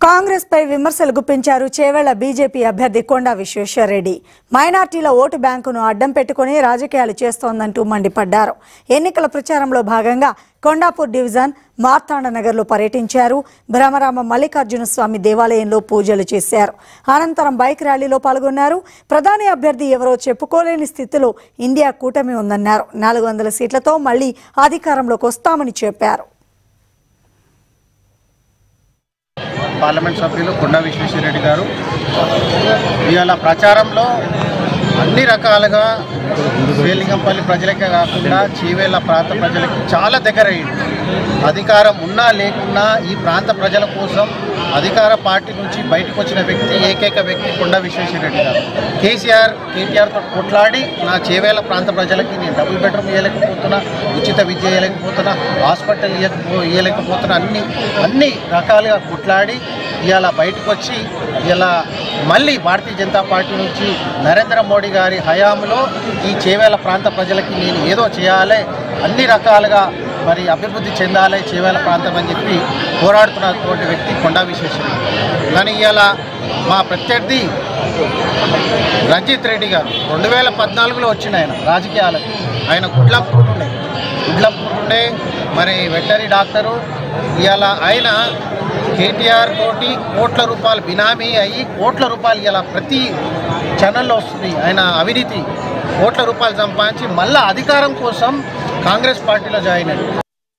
కాంగ్రెస్ పై విమర్శలు గుప్పించారు చేవెళ్ల బీజేపీ అభ్యర్థి కొండా విశ్వేశ్వరరెడ్డి మైనార్టీల ఓటు బ్యాంకును అడ్డం పెట్టుకుని రాజకీయాలు చేస్తోందంటూ మండిపడ్డారు ఎన్నికల ప్రచారంలో భాగంగా కొండాపూర్ డివిజన్ మార్తాండనగర్లో పర్యటించారు భ్రమరామ మల్లికార్జున స్వామి దేవాలయంలో పూజలు చేశారు అనంతరం బైక్ ర్యాలీలో పాల్గొన్నారు ప్రధాని అభ్యర్థి ఎవరో చెప్పుకోలేని స్థితిలో ఇండియా కూటమి ఉందన్నారు నాలుగు వందల సీట్లతో మళ్లీ అధికారంలోకి వస్తామని చెప్పారు పార్లమెంట్ సభ్యులు కొండా విశ్వేశ్వరరెడ్డి గారు ఇవాళ ప్రచారంలో అన్ని రకాలుగా శ్రీలింగంపల్లి ప్రజలకే కాకుండా చీవేళ్ళ ప్రాంత ప్రజలకి చాలా దగ్గర అయ్యింది అధికారం ఉన్నా లేకున్నా ఈ ప్రాంత ప్రజల కోసం అధికార పార్టీ నుంచి బయటకు వచ్చిన వ్యక్తి ఏకైక వ్యక్తి కొండా విశ్వేశ్వరరెడ్డి గారు కేసీఆర్ కేటీఆర్తో కొట్లాడి నా చేవేళ్ళ ప్రాంత ప్రజలకి నేను డబుల్ బెడ్రూమ్ ఇవ్వలేకపోతున్నా ఉచిత విద్య ఇవ్వలేకపోతున్నా హాస్పిటల్ ఇవ్వకపో ఇవ్వలేకపోతున్నా అన్ని అన్ని రకాలుగా కొట్లాడి ఇవాళ బయటకు వచ్చి ఇలా మళ్ళీ భారతీయ జనతా పార్టీ నుంచి నరేంద్ర మోడీ గారి హయాంలో ఈ చేవేల ప్రాంత ప్రజలకి నేను ఏదో చేయాలి అన్ని రకాలుగా మరి అభివృద్ధి చెందాలి చేవేల ప్రాంతం అని చెప్పి పోరాడుతున్నటువంటి వ్యక్తి కొండా విశ్వేశ్వరరెడ్డి కానీ ఇవాళ మా ప్రత్యర్థి రంజిత్ రెడ్డి గారు రెండు వేల పద్నాలుగులో వచ్చిన ఆయన రాజకీయాలకు ఆయన గుడ్లాపూర్ ఉండే గుడ్లాపూర్ ఉండే మరి వెటరీ డాక్టరు ఇవాళ ఆయన కేటీఆర్ తోటి కోట్ల రూపాయలు బినామీ అయ్యి కోట్ల రూపాయలు ఇలా ప్రతి ఛానల్లో వస్తుంది ఆయన అవినీతి కోట్ల రూపాయలు సంపాదించి మళ్ళా అధికారం కోసం కాంగ్రెస్ పార్టీలో జాయిన్ అయ్యాడు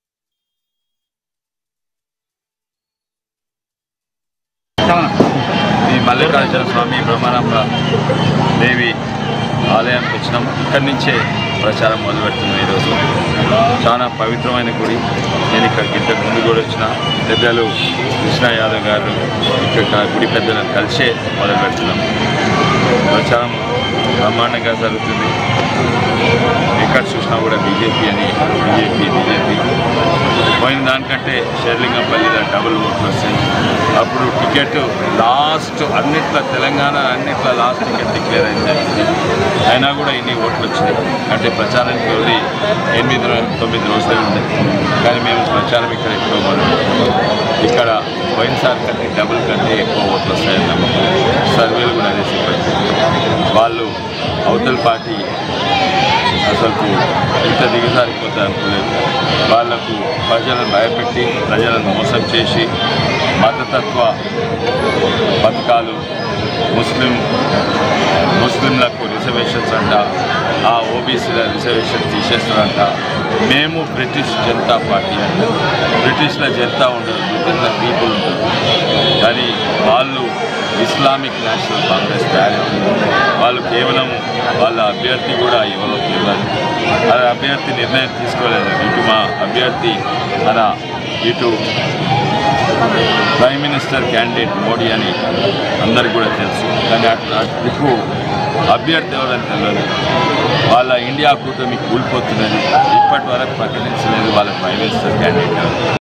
ఈ మల్లికార్జున స్వామి బ్రహ్మానంద దేవి ఆలయానికి వచ్చినాం ఇక్కడి నుంచే ప్రచారం మొదలుపెడుతున్నాం ఈరోజు చాలా పవిత్రమైన గుడి నేను ఇక్కడికి ఇంతకు ముందు కూడా వచ్చిన పెద్దలు కృష్ణ యాదవ్ గారు ఇక్కడ గుడి పెద్దలను కలిసే మొదలు పెడుతున్నాం ప్రచారం బ్రహ్మాండంగా జరుగుతుంది ఎక్కడ చూసినా కూడా బీజేపీ అని బీజేపీ బీజేపీ పోయిన దానికంటే షేర్లింగంపల్లిలో డబుల్ ఓట్లు వస్తాయి అప్పుడు టికెట్ లాస్ట్ అన్నిట్లో తెలంగాణ అన్నిట్లో లాస్ట్ టికెట్ డిక్లేర్ అయింది అయినా కూడా ఇన్ని ఓట్లు వచ్చినాయి అంటే ప్రచారానికి వెళ్ళి ఎనిమిది రో- తొమ్మిది రోజులే ఉంది కానీ మేము ప్రచారం ఇక్కడ ఎక్కువ మొదలు ఇక్కడ పోయినసారి కంటే డబుల్ కంటే ఎక్కువ ఓట్లు వస్తాయని నమ్మకం సర్వేలు కూడా అదే చెప్పారు వాళ్ళు అవతల పార్టీ అసలు ఇంత దిగజారిపోతే అనుకోలేదు వాళ్లకు ప్రజలను భయపెట్టి ప్రజలను మోసం చేసి మతతత్వ పథకాలు ముస్లిం ముస్లింలకు రిజర్వేషన్స్ అంట ఆ ఓబీసీల రిజర్వేషన్ తీసేస్తారంట మేము బ్రిటిష్ జనతా పార్టీ అంట బ్రిటిష్లో జనతా ఉండదు బ్రిటిష్లో పీపుల్ ఉంటుంది కానీ వాళ్ళు ఇస్లామిక్ నేషనల్ కాంగ్రెస్ తయారు వాళ్ళు కేవలం వాళ్ళ అభ్యర్థి కూడా ఎవరో తెలియదు ఆ అభ్యర్థి నిర్ణయం తీసుకోలేదు ఇటు మా అభ్యర్థి మన ఇటు ప్రైమ్ మినిస్టర్ క్యాండిడేట్ మోడీ అని అందరికి కూడా తెలుసు కానీ అట్లా ఇటు అభ్యర్థి ఎవరని తెలియదు వాళ్ళ ఇండియా కూటమి కూలిపోతున్నది ఇప్పటి వరకు ప్రకటించలేదు వాళ్ళ ప్రైమ్ మినిస్టర్ క్యాండిడేట్ ఎవరు